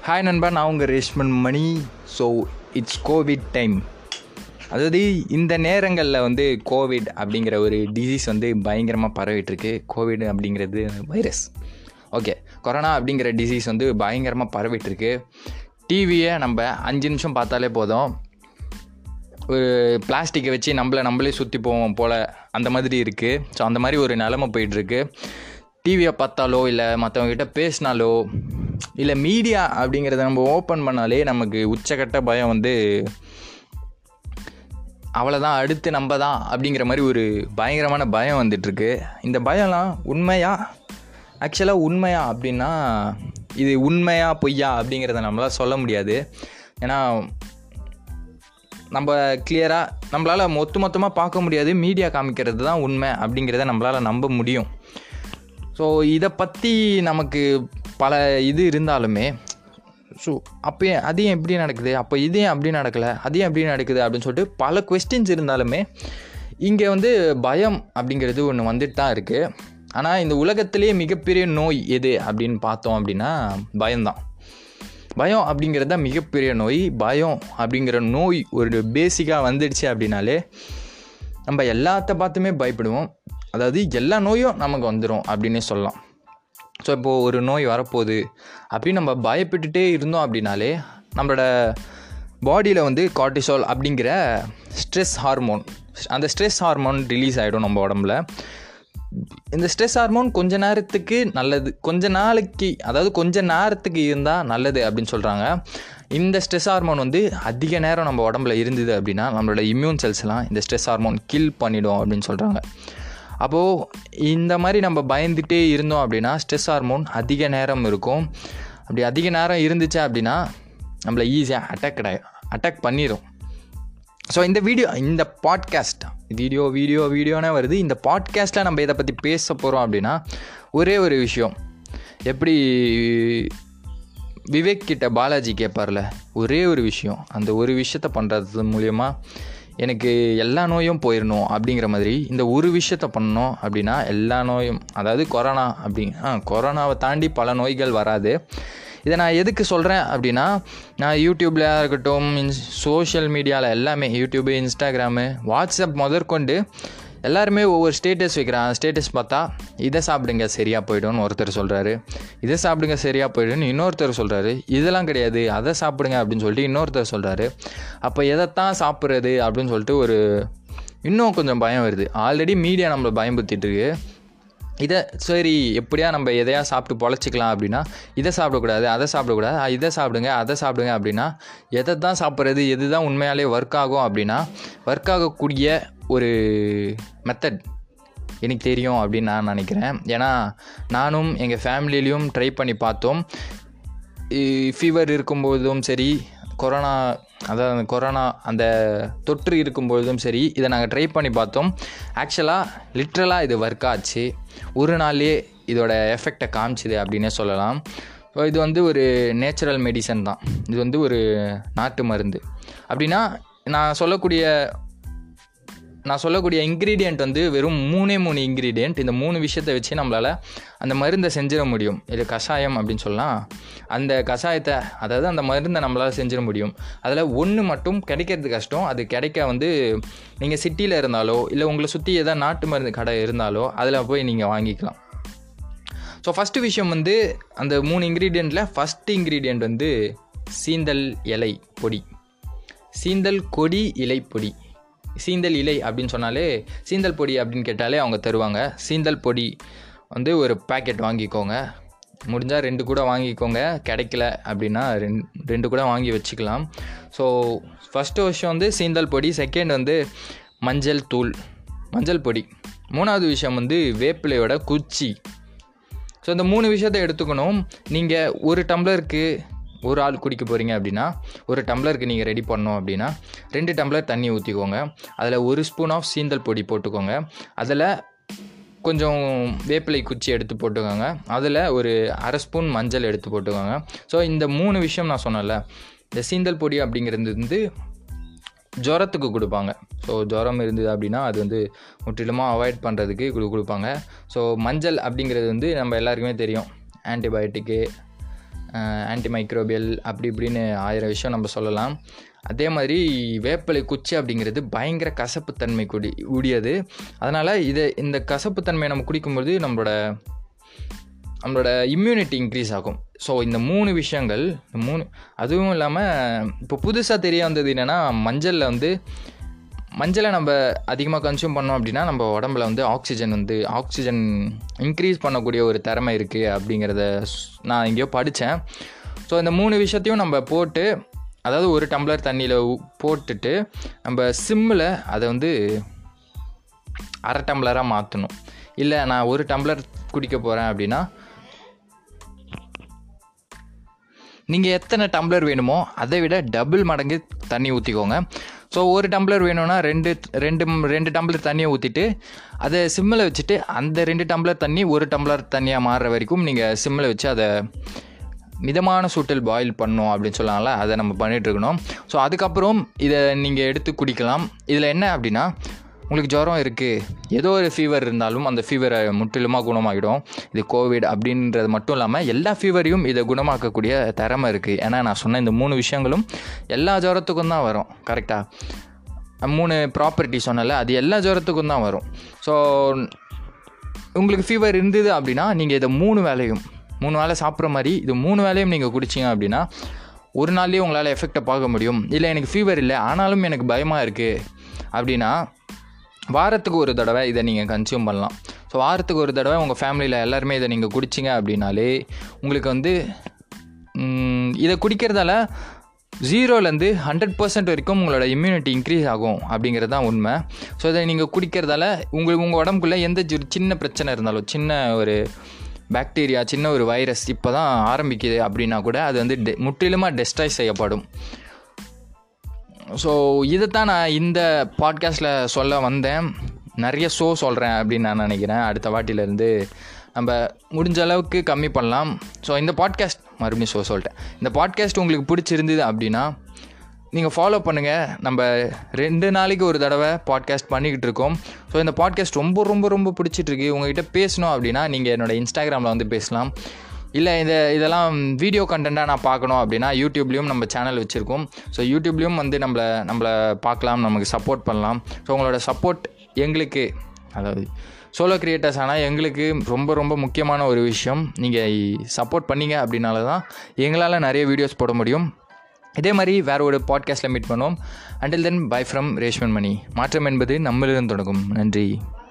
hi நண்பா நான் உங்கள் Reshman Mani so it's COVID time அதாவது இந்த நேரங்களில் வந்து கோவிட் அப்படிங்கிற ஒரு டிசீஸ் வந்து பயங்கரமாக பரவிட்டுருக்கு கோவிட் அப்படிங்கிறது வைரஸ் ஓகே கொரோனா அப்படிங்கிற டிசீஸ் வந்து பயங்கரமாக பரவிட்டுருக்கு டிவியை நம்ம அஞ்சு நிமிஷம் பார்த்தாலே போதும் ஒரு பிளாஸ்டிக்கை வச்சு நம்மளை நம்மளே சுற்றி போவோம் போல் அந்த மாதிரி இருக்குது ஸோ அந்த மாதிரி ஒரு நிலமை போயிட்டுருக்கு டிவியை பார்த்தாலோ இல்லை மற்றவங்ககிட்ட பேசினாலோ இல்லை மீடியா அப்படிங்கிறத நம்ம ஓப்பன் பண்ணாலே நமக்கு உச்சக்கட்ட பயம் வந்து அவ்வளோதான் அடுத்து நம்ம தான் அப்படிங்கிற மாதிரி ஒரு பயங்கரமான பயம் வந்துட்டுருக்கு இந்த பயம்லாம் உண்மையா ஆக்சுவலாக உண்மையா அப்படின்னா இது உண்மையா பொய்யா அப்படிங்கிறத நம்மளால் சொல்ல முடியாது ஏன்னா நம்ம கிளியராக நம்மளால் மொத்த மொத்தமாக பார்க்க முடியாது மீடியா காமிக்கிறது தான் உண்மை அப்படிங்கிறத நம்மளால் நம்ப முடியும் ஸோ இதை பற்றி நமக்கு பல இது இருந்தாலுமே ஸோ அப்போ ஏன் அது ஏன் எப்படி நடக்குது அப்போ இது ஏன் அப்படி நடக்கலை அது ஏன் எப்படி நடக்குது அப்படின்னு சொல்லிட்டு பல கொஸ்டின்ஸ் இருந்தாலுமே இங்கே வந்து பயம் அப்படிங்கிறது ஒன்று வந்துட்டு தான் இருக்குது ஆனால் இந்த உலகத்திலேயே மிகப்பெரிய நோய் எது அப்படின்னு பார்த்தோம் அப்படின்னா பயம்தான் பயம் அப்படிங்கிறது தான் மிகப்பெரிய நோய் பயம் அப்படிங்கிற நோய் ஒரு பேசிக்காக வந்துடுச்சு அப்படின்னாலே நம்ம எல்லாத்த பார்த்துமே பயப்படுவோம் அதாவது எல்லா நோயும் நமக்கு வந்துடும் அப்படின்னே சொல்லலாம் ஸோ இப்போது ஒரு நோய் வரப்போகுது அப்படின்னு நம்ம பயப்பட்டுட்டே இருந்தோம் அப்படின்னாலே நம்மளோட பாடியில் வந்து கார்டிசால் அப்படிங்கிற ஸ்ட்ரெஸ் ஹார்மோன் அந்த ஸ்ட்ரெஸ் ஹார்மோன் ரிலீஸ் ஆகிடும் நம்ம உடம்புல இந்த ஸ்ட்ரெஸ் ஹார்மோன் கொஞ்ச நேரத்துக்கு நல்லது கொஞ்ச நாளைக்கு அதாவது கொஞ்ச நேரத்துக்கு இருந்தால் நல்லது அப்படின்னு சொல்கிறாங்க இந்த ஸ்ட்ரெஸ் ஹார்மோன் வந்து அதிக நேரம் நம்ம உடம்புல இருந்தது அப்படின்னா நம்மளோட இம்யூன் செல்ஸ்லாம் இந்த ஸ்ட்ரெஸ் ஹார்மோன் கில் பண்ணிடும் அப்படின்னு சொல்கிறாங்க அப்போது இந்த மாதிரி நம்ம பயந்துகிட்டே இருந்தோம் அப்படின்னா ஸ்ட்ரெஸ் ஹார்மோன் அதிக நேரம் இருக்கும் அப்படி அதிக நேரம் இருந்துச்சு அப்படின்னா நம்மளை ஈஸியாக அட்டாக் அட்டாக் பண்ணிடும் ஸோ இந்த வீடியோ இந்த பாட்காஸ்ட் வீடியோ வீடியோ வீடியோனே வருது இந்த பாட்காஸ்ட்டில் நம்ம இதை பற்றி பேச போகிறோம் அப்படின்னா ஒரே ஒரு விஷயம் எப்படி விவேக் கிட்ட பாலாஜி கேட்பார்ல ஒரே ஒரு விஷயம் அந்த ஒரு விஷயத்த பண்ணுறது மூலயமா எனக்கு எல்லா நோயும் போயிடணும் அப்படிங்கிற மாதிரி இந்த ஒரு விஷயத்த பண்ணோம் அப்படின்னா எல்லா நோயும் அதாவது கொரோனா அப்படி ஆ கொரோனாவை தாண்டி பல நோய்கள் வராது இதை நான் எதுக்கு சொல்கிறேன் அப்படின்னா நான் யூடியூப்பில் இருக்கட்டும் இன்ஸ் சோஷியல் மீடியாவில் எல்லாமே யூடியூபு இன்ஸ்டாகிராமு வாட்ஸ்அப் முதற்கொண்டு எல்லாருமே ஒவ்வொரு ஸ்டேட்டஸ் வைக்கிறான் ஸ்டேட்டஸ் பார்த்தா இதை சாப்பிடுங்க சரியாக போய்டும்னு ஒருத்தர் சொல்கிறாரு இதை சாப்பிடுங்க சரியாக போய்டும்னு இன்னொருத்தர் சொல்கிறாரு இதெல்லாம் கிடையாது அதை சாப்பிடுங்க அப்படின்னு சொல்லிட்டு இன்னொருத்தர் சொல்கிறாரு அப்போ எதைத்தான் சாப்பிட்றது அப்படின்னு சொல்லிட்டு ஒரு இன்னும் கொஞ்சம் பயம் வருது ஆல்ரெடி மீடியா நம்மளை பயம்படுத்திட்டு இருக்கு இதை சரி எப்படியா நம்ம எதையா சாப்பிட்டு பொழைச்சிக்கலாம் அப்படின்னா இதை சாப்பிடக்கூடாது அதை சாப்பிடக்கூடாது அஹ் இதை சாப்பிடுங்க அதை சாப்பிடுங்க அப்படின்னா எதை தான் சாப்பிட்றது எது தான் உண்மையாலே ஒர்க் ஆகும் அப்படின்னா ஒர்க் ஆகக்கூடிய ஒரு மெத்தட் எனக்கு தெரியும் அப்படின்னு நான் நினைக்கிறேன் ஏன்னா நானும் எங்கள் ஃபேமிலிலையும் ட்ரை பண்ணி பார்த்தோம் ஃபீவர் இருக்கும்போதும் சரி கொரோனா அதாவது அந்த கொரோனா அந்த தொற்று இருக்கும்பொழுதும் சரி இதை நாங்கள் ட்ரை பண்ணி பார்த்தோம் ஆக்சுவலாக லிட்ரலாக இது ஒர்க் ஆச்சு ஒரு நாள்லேயே இதோட எஃபெக்டை காமிச்சிது அப்படின்னே சொல்லலாம் ஸோ இது வந்து ஒரு நேச்சுரல் மெடிசன் தான் இது வந்து ஒரு நாட்டு மருந்து அப்படின்னா நான் சொல்லக்கூடிய நான் சொல்லக்கூடிய இன்க்ரீடியண்ட் வந்து வெறும் மூணே மூணு இன்க்ரீடியண்ட் இந்த மூணு விஷயத்தை வச்சு நம்மளால் அந்த மருந்தை செஞ்சிட முடியும் இது கஷாயம் அப்படின்னு சொல்லலாம் அந்த கஷாயத்தை அதாவது அந்த மருந்தை நம்மளால் செஞ்சிட முடியும் அதில் ஒன்று மட்டும் கிடைக்கிறது கஷ்டம் அது கிடைக்க வந்து நீங்கள் சிட்டியில் இருந்தாலோ இல்லை உங்களை சுற்றி எதாவது நாட்டு மருந்து கடை இருந்தாலோ அதில் போய் நீங்கள் வாங்கிக்கலாம் ஸோ ஃபஸ்ட்டு விஷயம் வந்து அந்த மூணு இன்க்ரீடியண்ட்டில் ஃபஸ்ட்டு இன்க்ரீடியண்ட் வந்து சீந்தல் இலை பொடி சீந்தல் கொடி இலை பொடி சீந்தல் இலை அப்படின்னு சொன்னாலே சீந்தல் பொடி அப்படின்னு கேட்டாலே அவங்க தருவாங்க சீந்தல் பொடி வந்து ஒரு பேக்கெட் வாங்கிக்கோங்க முடிஞ்சால் ரெண்டு கூட வாங்கிக்கோங்க கிடைக்கல அப்படின்னா ரெண்டு ரெண்டு கூட வாங்கி வச்சுக்கலாம் ஸோ ஃபஸ்ட்டு விஷயம் வந்து சீந்தல் பொடி செகண்ட் வந்து மஞ்சள் தூள் மஞ்சள் பொடி மூணாவது விஷயம் வந்து வேப்பிலையோட குச்சி ஸோ இந்த மூணு விஷயத்தை எடுத்துக்கணும் நீங்கள் ஒரு டம்ளருக்கு ஒரு ஆள் குடிக்க போகிறீங்க அப்படின்னா ஒரு டம்ளருக்கு நீங்கள் ரெடி பண்ணோம் அப்படின்னா ரெண்டு டம்ளர் தண்ணி ஊற்றிக்கோங்க அதில் ஒரு ஸ்பூன் ஆஃப் சீந்தல் பொடி போட்டுக்கோங்க அதில் கொஞ்சம் வேப்பிலை குச்சி எடுத்து போட்டுக்கோங்க அதில் ஒரு அரை ஸ்பூன் மஞ்சள் எடுத்து போட்டுக்கோங்க ஸோ இந்த மூணு விஷயம் நான் சொன்னேன்ல இந்த சீந்தல் பொடி அப்படிங்கிறது வந்து ஜுரத்துக்கு கொடுப்பாங்க ஸோ ஜுரம் இருந்தது அப்படின்னா அது வந்து முற்றிலுமாக அவாய்ட் பண்ணுறதுக்கு கொடு கொடுப்பாங்க ஸோ மஞ்சள் அப்படிங்கிறது வந்து நம்ம எல்லாருக்குமே தெரியும் ஆன்டிபயோட்டிக்கு ஆன்டிமைக்ரோபியல் அப்படி இப்படின்னு ஆயிரம் விஷயம் நம்ம சொல்லலாம் அதே மாதிரி வேப்பிலை குச்சி அப்படிங்கிறது பயங்கர கசப்புத்தன்மை கூடி கூடியது அதனால் இதை இந்த கசப்புத்தன்மையை நம்ம குடிக்கும்போது நம்மளோட நம்மளோட இம்யூனிட்டி இன்க்ரீஸ் ஆகும் ஸோ இந்த மூணு விஷயங்கள் இந்த மூணு அதுவும் இல்லாமல் இப்போ புதுசாக தெரிய வந்தது என்னென்னா மஞ்சளில் வந்து மஞ்சளை நம்ம அதிகமாக கன்சியூம் பண்ணோம் அப்படின்னா நம்ம உடம்புல வந்து ஆக்சிஜன் வந்து ஆக்சிஜன் இன்க்ரீஸ் பண்ணக்கூடிய ஒரு திறமை இருக்குது அப்படிங்கிறத நான் எங்கேயோ படித்தேன் ஸோ இந்த மூணு விஷயத்தையும் நம்ம போட்டு அதாவது ஒரு டம்ளர் தண்ணியில் போட்டுட்டு நம்ம சிம்மில் அதை வந்து அரை டம்ளராக மாற்றணும் இல்லை நான் ஒரு டம்ளர் குடிக்க போகிறேன் அப்படின்னா நீங்கள் எத்தனை டம்ளர் வேணுமோ அதை விட டபுள் மடங்கு தண்ணி ஊற்றிக்கோங்க ஸோ ஒரு டம்ளர் வேணும்னா ரெண்டு ரெண்டு ரெண்டு டம்ளர் தண்ணியை ஊற்றிட்டு அதை சிம்மில் வச்சுட்டு அந்த ரெண்டு டம்ளர் தண்ணி ஒரு டம்ளர் தண்ணியாக மாறுற வரைக்கும் நீங்கள் சிம்மில் வச்சு அதை மிதமான சூட்டில் பாயில் பண்ணும் அப்படின்னு சொல்லலாம்ல அதை நம்ம பண்ணிகிட்ருக்கணும் ஸோ அதுக்கப்புறம் இதை நீங்கள் எடுத்து குடிக்கலாம் இதில் என்ன அப்படின்னா உங்களுக்கு ஜுரம் இருக்குது ஏதோ ஒரு ஃபீவர் இருந்தாலும் அந்த ஃபீவரை முற்றிலுமாக குணமாகிடும் இது கோவிட் அப்படின்றது மட்டும் இல்லாமல் எல்லா ஃபீவரையும் இதை குணமாக்கக்கூடிய திறமை இருக்குது ஏன்னா நான் சொன்ன இந்த மூணு விஷயங்களும் எல்லா ஜுரத்துக்கும் தான் வரும் கரெக்டாக மூணு ப்ராப்பர்ட்டி சொன்னல அது எல்லா ஜுரத்துக்கும் தான் வரும் ஸோ உங்களுக்கு ஃபீவர் இருந்தது அப்படின்னா நீங்கள் இதை மூணு வேலையும் மூணு வேலை சாப்பிட்ற மாதிரி இது மூணு வேலையும் நீங்கள் குடிச்சிங்க அப்படின்னா ஒரு நாள்லேயே உங்களால் எஃபெக்டை பார்க்க முடியும் இல்லை எனக்கு ஃபீவர் இல்லை ஆனாலும் எனக்கு பயமாக இருக்குது அப்படின்னா வாரத்துக்கு ஒரு தடவை இதை நீங்கள் கன்சியூம் பண்ணலாம் ஸோ வாரத்துக்கு ஒரு தடவை உங்கள் ஃபேமிலியில் எல்லாருமே இதை நீங்கள் குடிச்சிங்க அப்படின்னாலே உங்களுக்கு வந்து இதை குடிக்கிறதால ஜீரோலேருந்து ஹண்ட்ரட் பர்சன்ட் வரைக்கும் உங்களோட இம்யூனிட்டி இன்க்ரீஸ் ஆகும் அப்படிங்கிறது தான் உண்மை ஸோ இதை நீங்கள் குடிக்கிறதால உங்களுக்கு உங்கள் உடம்புக்குள்ளே எந்த சின்ன பிரச்சனை இருந்தாலும் சின்ன ஒரு பாக்டீரியா சின்ன ஒரு வைரஸ் இப்போ தான் ஆரம்பிக்குது அப்படின்னா கூட அது வந்து டெ முற்றிலுமாக டெஸ்ட்ராய் செய்யப்படும் ஸோ இதைத்தான் நான் இந்த பாட்காஸ்ட்டில் சொல்ல வந்தேன் நிறைய ஷோ சொல்கிறேன் அப்படின்னு நான் நினைக்கிறேன் அடுத்த வாட்டிலேருந்து நம்ம முடிஞ்ச அளவுக்கு கம்மி பண்ணலாம் ஸோ இந்த பாட்காஸ்ட் மறுபடியும் ஷோ சொல்லிட்டேன் இந்த பாட்காஸ்ட் உங்களுக்கு பிடிச்சிருந்தது அப்படின்னா நீங்கள் ஃபாலோ பண்ணுங்கள் நம்ம ரெண்டு நாளைக்கு ஒரு தடவை பாட்காஸ்ட் பண்ணிக்கிட்டு இருக்கோம் ஸோ இந்த பாட்காஸ்ட் ரொம்ப ரொம்ப ரொம்ப பிடிச்சிட்ருக்கு உங்ககிட்ட பேசணும் அப்படின்னா நீங்கள் என்னோடய இன்ஸ்டாகிராமில் வந்து பேசலாம் இல்லை இந்த இதெல்லாம் வீடியோ கண்டென்ட்டாக நான் பார்க்கணும் அப்படின்னா யூடியூப்லேயும் நம்ம சேனல் வச்சுருக்கோம் ஸோ யூடியூப்லேயும் வந்து நம்மளை நம்மளை பார்க்கலாம் நமக்கு சப்போர்ட் பண்ணலாம் ஸோ உங்களோட சப்போர்ட் எங்களுக்கு அதாவது சோலோ க்ரியேட்டர்ஸ் ஆனால் எங்களுக்கு ரொம்ப ரொம்ப முக்கியமான ஒரு விஷயம் நீங்கள் சப்போர்ட் பண்ணீங்க அப்படின்னால தான் எங்களால் நிறைய வீடியோஸ் போட முடியும் இதே மாதிரி வேறு ஒரு பாட்காஸ்ட்டில் மீட் பண்ணுவோம் until then bye from Reshman Mani மாற்றம் என்பது நம்மளிடம் தொடங்கும் நன்றி